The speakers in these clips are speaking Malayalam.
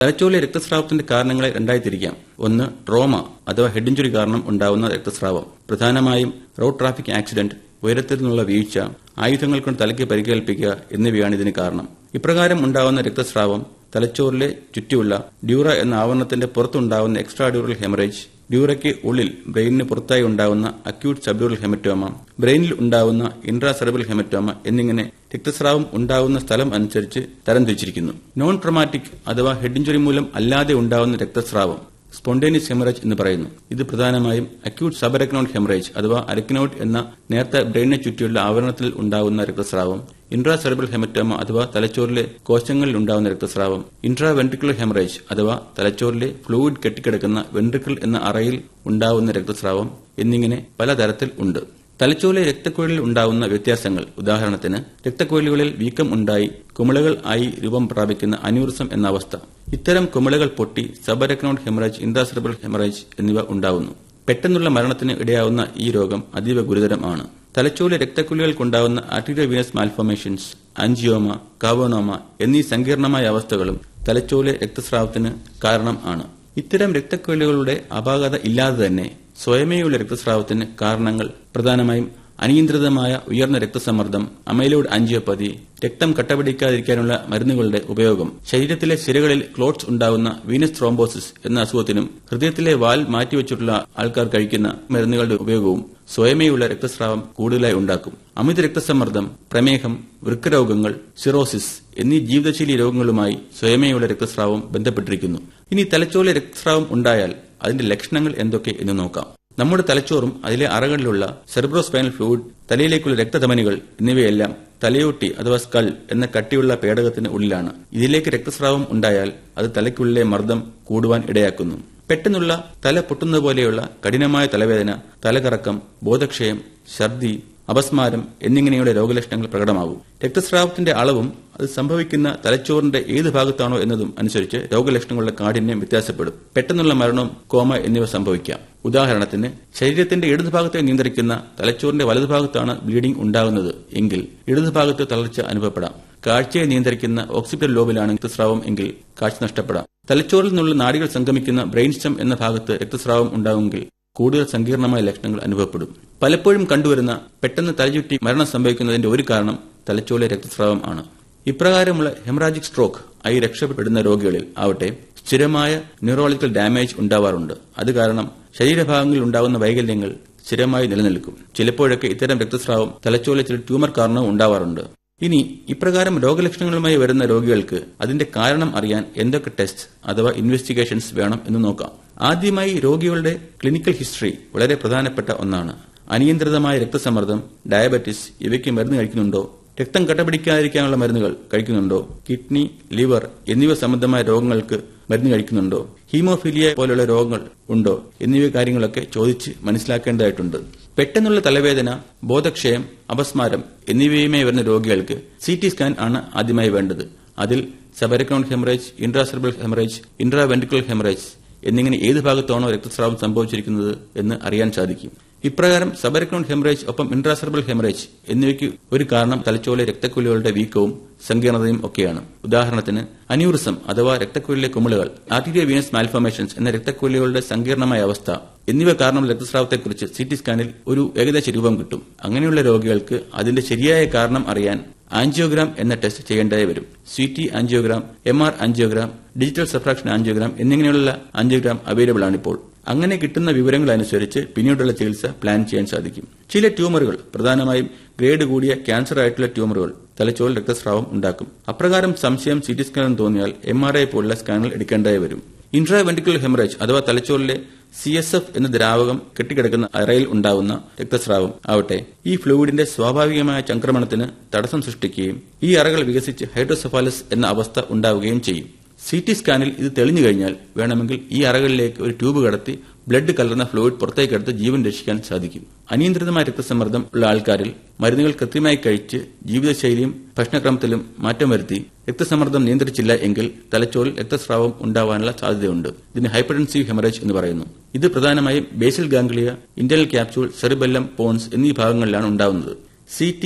തലച്ചോറിലെ രക്തസ്രാവത്തിന്റെ കാരണങ്ങളെ രണ്ടായി തിരിക്കാം ഒന്ന് ട്രോമ അഥവാ ഹെഡ് ഇഞ്ചുറി കാരണം ഉണ്ടാവുന്ന രക്തസ്രാവം പ്രധാനമായും റോഡ് ട്രാഫിക് ആക്സിഡന്റ് ഉയരത്തിൽ നിന്നുള്ള വീഴ്ച ആയുധങ്ങൾ കൊണ്ട് തലയ്ക്ക് പരിക്കേൽപ്പിക്കുക എന്നിവയാണ് ഇതിന് കാരണം ഇപ്രകാരം ഉണ്ടാവുന്ന രക്തസ്രാവം തലച്ചോറിലെ ചുറ്റിയുള്ള ഡ്യൂറ എന്ന ആവരണത്തിന്റെ പുറത്തുണ്ടാവുന്ന എക്സ്ട്രാ ഡ്യൂറൽ ഹെമറേജ് ഡ്യൂറയ്ക്ക് ഉള്ളിൽ ബ്രെയിനിന് പുറത്തായി ഉണ്ടാവുന്ന അക്യൂട്ട് സബ്ഡ്യൂറൽ ഹെമറ്റോമ ബ്രെയിനിൽ ഉണ്ടാവുന്ന ഇൻട്രാസെറബൽ ഹെമറ്റോമ എന്നിങ്ങനെ രക്തസ്രാവം ഉണ്ടാവുന്ന സ്ഥലം അനുസരിച്ച് തരംതിരിച്ചിരിക്കുന്നു നോൺ ട്രോമാറ്റിക് അഥവാ ഹെഡ് ഇഞ്ചുറി മൂലം അല്ലാതെ ഉണ്ടാവുന്ന രക്തസ്രാവം സ്പോണ്ടേനിയസ് ഹെമറേജ് എന്ന് പറയുന്നു ഇത് പ്രധാനമായും അക്യൂട്ട് സബരക്നോഡ് ഹെമറേജ് അഥവാ അരക്നോഡ് എന്ന നേരത്തെ ബ്രെയിനിനെ ചുറ്റിയുള്ള ആവരണത്തിൽ ഉണ്ടാവുന്ന രക്തസ്രാവം ഇൻട്രാസെറബൽ ഹെമറ്റോമ അഥവാ തലച്ചോറിലെ കോശങ്ങളിൽ ഉണ്ടാവുന്ന രക്തസ്രാവം ഇൻട്രാ വെൻട്രിക്കുലർ ഹെമറേജ് അഥവാ തലച്ചോറിലെ ഫ്ലൂയിഡ് കെട്ടിക്കിടക്കുന്ന വെൻട്രിക്കിൾ എന്ന അറയിൽ ഉണ്ടാവുന്ന രക്തസ്രാവം എന്നിങ്ങനെ പലതരത്തിൽ ഉണ്ട് തലച്ചോറിലെ രക്തക്കുഴലിൽ ഉണ്ടാവുന്ന വ്യത്യാസങ്ങൾ ഉദാഹരണത്തിന് രക്തക്കുഴലുകളിൽ വീക്കം ഉണ്ടായി കുമിളകൾ ആയി രൂപം പ്രാപിക്കുന്ന അന്യൂറിസം എന്ന അവസ്ഥ ഇത്തരം കുമിളകൾ പൊട്ടി സബരക്നോഡ് ഹെമറേജ് ഇൻട്രാസെറബൽ ഹെമറേജ് എന്നിവ ഉണ്ടാവുന്നു പെട്ടെന്നുള്ള മരണത്തിന് ഇടയാവുന്ന ഈ രോഗം അതീവ ഗുരുതരമാണ് തലച്ചോറിലെ രക്തക്കുഴലുകൾക്കുണ്ടാവുന്ന arteriovenous malformations angioma cavernoma എന്നീ സങ്കീർണമായ അവസ്ഥകളും തലച്ചോറിലെ രക്തസ്രാവത്തിന് കാരണം ആണ് ഇത്തരം രക്തക്കുഴലുകളുടെ അപാകത ഇല്ലാതെ തന്നെ സ്വയമേയുള്ള രക്തസ്രാവത്തിന് കാരണങ്ങൾ പ്രധാനമായും അനിയന്ത്രിതമായ ഉയർന്ന രക്തസമ്മർദ്ദം അമൈലോയ്ഡ് ആൻജിയോപ്പതി രക്തം കട്ടപിടിക്കാതിരിക്കാനുള്ള മരുന്നുകളുടെ ഉപയോഗം ശരീരത്തിലെ സിരകളിൽ ക്ലോട്ട്സ് ഉണ്ടാകുന്ന വീനസ് ത്രോംബോസിസ് എന്ന അസുഖത്തിനും ഹൃദയത്തിലെ വാൽ മാറ്റിവെച്ചിട്ടുള്ള ആൾക്കാർ കഴിക്കുന്ന മരുന്നുകളുടെ ഉപയോഗവും സ്വയമേയുള്ള രക്തസ്രാവം കൂടുതലായി ഉണ്ടാക്കും അമിത രക്തസമ്മർദ്ദം പ്രമേഹം വൃക്കരോഗങ്ങൾ സിറോസിസ് എന്നീ ജീവിതശൈലി രോഗങ്ങളുമായി സ്വയമേയുള്ള രക്തസ്രാവം ബന്ധപ്പെട്ടിരിക്കുന്നു ഇനി തലച്ചോറിലെ രക്തസ്രാവം ഉണ്ടായാൽ അതിന്റെ ലക്ഷണങ്ങൾ എന്തൊക്കെ എന്ന് നോക്കാം നമ്മുടെ തലച്ചോറും അതിലെ അറകളിലുള്ള സെർബ്രോസ്പൈനൽ ഫ്ലൂയിഡ് തലയിലേക്കുള്ള രക്തധമനികൾ എന്നിവയെല്ലാം തലയോട്ടി അഥവാ സ്കൾ എന്ന കട്ടിയുള്ള പേടകത്തിന് ഉള്ളിലാണ് ഇതിലേക്ക് രക്തസ്രാവം ഉണ്ടായാൽ അത് തലയ്ക്കുള്ളിലെ മർദ്ദം കൂടുവാൻ ഇടയാക്കുന്നു പെട്ടെന്നുള്ള തല പൊട്ടുന്നത് പോലെയുള്ള കഠിനമായ തലവേദന തലകറക്കം ബോധക്ഷയം ഛർദി അപസ്മാരം എന്നിങ്ങനെയുള്ള രോഗലക്ഷണങ്ങൾ പ്രകടമാകും രക്തസ്രാവത്തിന്റെ അളവും അത് സംഭവിക്കുന്ന തലച്ചോറിന്റെ ഏത് ഭാഗത്താണോ എന്നതും അനുസരിച്ച് രോഗലക്ഷണങ്ങളുടെ കാഠിന്യം വ്യത്യാസപ്പെടും പെട്ടെന്നുള്ള മരണവും കോമ എന്നിവ സംഭവിക്കാം ഉദാഹരണത്തിന് ശരീരത്തിന്റെ ഇടതുഭാഗത്തെ നിയന്ത്രിക്കുന്ന തലച്ചോറിന്റെ വലതുഭാഗത്താണ് ബ്ലീഡിംഗ് ഉണ്ടാകുന്നത് എങ്കിൽ ഇടതുഭാഗത്ത് തളർച്ച അനുഭവപ്പെടാം കാഴ്ചയെ നിയന്ത്രിക്കുന്ന ഓക്സിപിറ്റൽ ലോബിലാണ് രക്തസ്രാവം എങ്കിൽ കാഴ്ച നഷ്ടപ്പെടാം തലച്ചോറിൽ നിന്നുള്ള നാടികൾ സംഗമിക്കുന്ന ബ്രെയിൻ സ്റ്റം എന്ന ഭാഗത്ത് രക്തസ്രാവം ഉണ്ടാകുമെങ്കിൽ കൂടുതൽ സങ്കീർണമായ ലക്ഷണങ്ങൾ അനുഭവപ്പെടും പലപ്പോഴും കണ്ടുവരുന്ന പെട്ടെന്ന് തലചുറ്റി മരണം സംഭവിക്കുന്നതിന്റെ ഒരു കാരണം തലച്ചോറിലെ രക്തസ്രാവം ആണ് ഇപ്രകാരമുള്ള ഹെമറാജിക് സ്ട്രോക്ക് ആയി രക്ഷപ്പെടുന്ന രോഗികളിൽ ആവട്ടെ സ്ഥിരമായ ന്യൂറോളജിക്കൽ ഡാമേജ് ഉണ്ടാവാറുണ്ട് അത് കാരണം ശരീരഭാഗങ്ങളിൽ ഉണ്ടാകുന്ന വൈകല്യങ്ങൾ സ്ഥിരമായി നിലനിൽക്കും ചിലപ്പോഴൊക്കെ ഇത്തരം രക്തസ്രാവം തലച്ചോറിലെ ചില ട്യൂമർ കാരണവും ഉണ്ടാവാറുണ്ട് ഇനി ഇപ്രകാരം രോഗലക്ഷണങ്ങളുമായി വരുന്ന രോഗികൾക്ക് അതിന്റെ കാരണം അറിയാൻ എന്തൊക്കെ ടെസ്റ്റ് അഥവാ ഇൻവെസ്റ്റിഗേഷൻസ് വേണം എന്ന് നോക്കാം ആദ്യമായി രോഗികളുടെ ക്ലിനിക്കൽ ഹിസ്റ്ററി വളരെ പ്രധാനപ്പെട്ട ഒന്നാണ് അനിയന്ത്രിതമായ രക്തസമ്മർദ്ദം ഡയബറ്റിസ് ഇവയ്ക്ക് മരുന്ന് കഴിക്കുന്നുണ്ടോ രക്തം കട്ടപിടിക്കാതിരിക്കാനുള്ള മരുന്നുകൾ കഴിക്കുന്നുണ്ടോ കിഡ്നി ലിവർ എന്നിവ സംബന്ധമായ രോഗങ്ങൾക്ക് മരുന്ന് കഴിക്കുന്നുണ്ടോ ഹീമോഫീലിയ പോലുള്ള രോഗങ്ങൾ ഉണ്ടോ എന്നിവ കാര്യങ്ങളൊക്കെ ചോദിച്ച് മനസ്സിലാക്കേണ്ടതായിട്ടുണ്ട് പെട്ടെന്നുള്ള തലവേദന ബോധക്ഷയം അപസ്മാരം എന്നിവയുമായി വരുന്ന രോഗികൾക്ക് സി ടി സ്കാൻ ആണ് ആദ്യമായി വേണ്ടത് അതിൽ subarachnoid haemorrhage intracerebral haemorrhage intraventricular haemorrhage എന്നിങ്ങനെ ഏത് ഭാഗത്താണോ രക്തസ്രാവം സംഭവിച്ചിരിക്കുന്നത് എന്ന് അറിയാൻ സാധിക്കും ഇപ്രകാരം സബരക്നോൺ ഹെമറേജ് ഒപ്പം ഇൻട്രാസെർബൽ ഹെമറേജ് എന്നിവയ്ക്ക് ഒരു കാരണം തലച്ചോറിലെ രക്തക്കുഴലുകളുടെ വീക്കവും സങ്കീർണതയും ഒക്കെയാണ് ഉദാഹരണത്തിന് അന്യൂറിസം അഥവാ രക്തക്കുഴലിലെ കുമിളുകൾ ആർട്ടീരിയ വീനസ് മാൽഫോമേഷൻസ് എന്ന രക്തക്കുഴലുകളുടെ സങ്കീർണമായ അവസ്ഥ എന്നിവ കാരണം രക്തസ്രാവത്തെക്കുറിച്ച് സി ടി സ്കാനിൽ ഒരു ഏകദേശ രൂപം കിട്ടും അങ്ങനെയുള്ള രോഗികൾക്ക് അതിന്റെ ശരിയായ കാരണം അറിയാൻ ആൻജിയോഗ്രാം എന്ന ടെസ്റ്റ് ചെയ്യേണ്ടതായി വരും C T angiogram M R angiogram digital subtraction angiogram എന്നിങ്ങനെയുള്ള ആൻജിയോഗ്രാം അവൈലബിൾ ആണിപ്പോൾ അങ്ങനെ കിട്ടുന്ന വിവരങ്ങൾ അനുസരിച്ച് പിന്നീടുള്ള ചികിത്സ പ്ലാൻ ചെയ്യാൻ സാധിക്കും ചില ട്യൂമറുകൾ പ്രധാനമായും ഗ്രേഡ് കൂടിയ ക്യാൻസർ ആയിട്ടുള്ള ട്യൂമറുകൾ തലച്ചോറിൽ രക്തസ്രാവം ഉണ്ടാക്കും അപ്രകാരം സംശയം സി ടി സ്കാൻ തോന്നിയാൽ എം ആർ ഐ പോലുള്ള സ്കാനുകൾ എടുക്കേണ്ടതായി വരും ഇൻട്രാവെൻട്രിക്കുലർ ഹെമറേജ് അഥവാ തലച്ചോറിലെ സി എസ് എഫ് എന്ന ദ്രാവകം കെട്ടിക്കിടക്കുന്ന അറയിൽ ഉണ്ടാവുന്ന രക്തസ്രാവം ആവട്ടെ ഈ ഫ്ലൂയിഡിന്റെ സ്വാഭാവികമായ ചംക്രമണത്തിന് തടസ്സം സൃഷ്ടിക്കുകയും ഈ അറകൾ വികസിച്ച് ഹൈഡ്രോസെഫാലസ് എന്ന അവസ്ഥ ഉണ്ടാവുകയും ചെയ്യും സി ടി സ്കാനിൽ ഇത് തെളിഞ്ഞു കഴിഞ്ഞാൽ വേണമെങ്കിൽ ഈ അറകളിലേക്ക് ഒരു ട്യൂബ് കടത്തി ബ്ലഡ് കലർന്ന ഫ്ലൂയിഡ് പുറത്തേക്കെടുത്ത് ജീവൻ രക്ഷിക്കാൻ സാധിക്കും അനിയന്ത്രിതമായ രക്തസമ്മർദ്ദം ഉള്ള ആൾക്കാരിൽ മരുന്നുകൾ കൃത്യമായി കഴിച്ച് ജീവിതശൈലിയും ഭക്ഷണക്രമത്തിലും മാറ്റം വരുത്തി രക്തസമ്മർദ്ദം നിയന്ത്രിച്ചില്ല എങ്കിൽ തലച്ചോറിൽ രക്തസ്രാവം ഉണ്ടാവാനുള്ള സാധ്യതയുണ്ട് ഇതിന് ഹൈപ്പർടെൻസീവ് ഹെമറേജ് എന്ന് പറയുന്നു ഇത് പ്രധാനമായും basal ganglia internal capsule cerebellum pons എന്നീ ഭാഗങ്ങളിലാണ് ഉണ്ടാവുന്നത് C T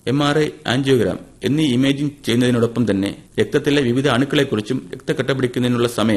M R I angiogram എന്നീ ഇമേജിംഗ് ചെയ്യുന്നതിനോടൊപ്പം തന്നെ രക്തത്തിലെ വിവിധ അണുക്കളെക്കുറിച്ചും രക്തക്കട്ട പിടിക്കുന്നതിനുള്ള സമയം